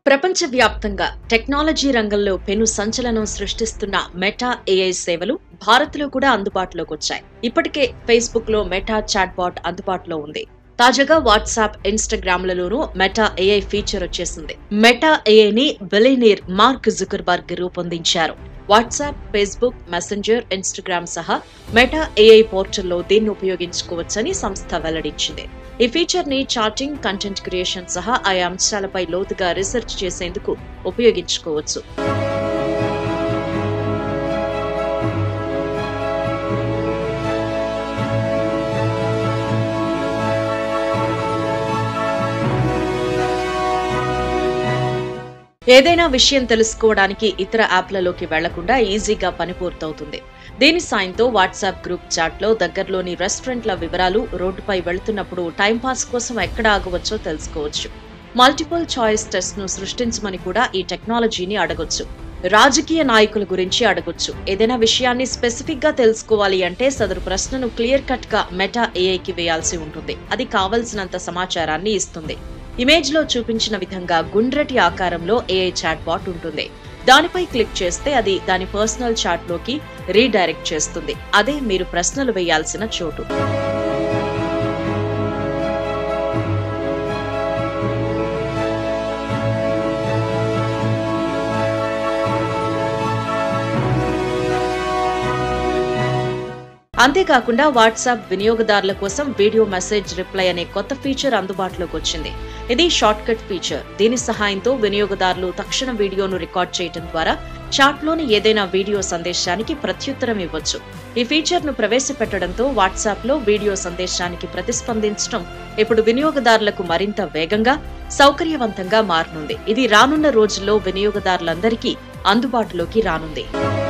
ప్రపంచవ్యాప్తంగా టెక్నాలజీ రంగంలో పెను సంచలనం సృష్టిస్తున్న మెటా ఏఐ సేవలు భారత్లో కూడా అందుబాటులోకి వచ్చాయి ఇప్పటికే ఫేస్బుక్ లో మెటా చాట్ బాట్ అందుబాటులో ఉంది తాజాగా వాట్సాప్ ఇన్స్టాగ్రామ్ లలోనూ మెటా ఏఐ ఫీచర్ వచ్చేసింది మెటా ఏఐ ని బిలినీర్ మార్క్ జుకర్బర్గ్ రూపొందించారు వాట్సాప్ ఫేస్బుక్ మెసెంజర్ ఇన్స్టాగ్రామ్ సహా మెటా ఏఐ పోర్టల్లో దీన్ని ఉపయోగించుకోవచ్చని సంస్థ వెల్లడించింది ఈ ఫీచర్ ని చాటింగ్ కంటెంట్ క్రియేషన్ సహా ఆయా అంశాలపై లోతుగా రీసెర్చ్ చేసేందుకు ఉపయోగించుకోవచ్చు ఏదైనా విషయం తెలుసుకోవడానికి ఇతర యాప్లలోకి వెళ్లకుండా ఈజీగా పని పూర్తవుతుంది దీని సాయంతో వాట్సాప్ గ్రూప్ చాట్ లో దగ్గరలోని రెస్టారెంట్ల వివరాలు రోడ్డుపై వెళుతున్నప్పుడు టైంపాస్ కోసం ఎక్కడ ఆగవచ్చో తెలుసుకోవచ్చు మల్టిపుల్ చాయిస్ టెస్ట్ ను సృష్టించమని కూడా ఈ టెక్నాలజీని అడగొచ్చు రాజకీయ నాయకుల గురించి అడగొచ్చు ఏదైనా విషయాన్ని స్పెసిఫిక్ గా తెలుసుకోవాలి అంటే సదరు ప్రశ్నను క్లియర్ కట్ గా మెటా ఏఐకి వేయాల్సి ఉంటుంది అది కావలసినంత సమాచారాన్ని ఇస్తుంది ఇమేజ్ లో చూపించిన విధంగా గుండ్రటి ఆకారంలో ఏఐ చాట్ బాట్ ఉంటుంది దానిపై క్లిక్ చేస్తే అది దాని పర్సనల్ చాట్ లోకి రీడైరెక్ట్ చేస్తుంది అదే మీరు ప్రశ్నలు వేయాల్సిన చోటు అంతేకాకుండా వాట్సాప్ వినియోగదారుల కోసం వీడియో మెసేజ్ రిప్లై అనే కొత్త ఫీచర్ అందుబాటులోకి వచ్చింది ఇది షార్ట్ కట్ ఫీచర్ దీని సహాయంతో వినియోగదారులు తక్షణ వీడియోను రికార్డ్ చేయడం ద్వారా చాట్లోని ఏదైనా వీడియో సందేశానికి ప్రత్యుత్తరం ఇవ్వచ్చు ఈ ఫీచర్ ను ప్రవేశపెట్టడంతో వాట్సాప్ లో వీడియో సందేశానికి ప్రతిస్పందించడం ఇప్పుడు వినియోగదారులకు మరింత వేగంగా సౌకర్యవంతంగా మారనుంది ఇది రానున్న రోజుల్లో వినియోగదారులందరికీ అందుబాటులోకి రానుంది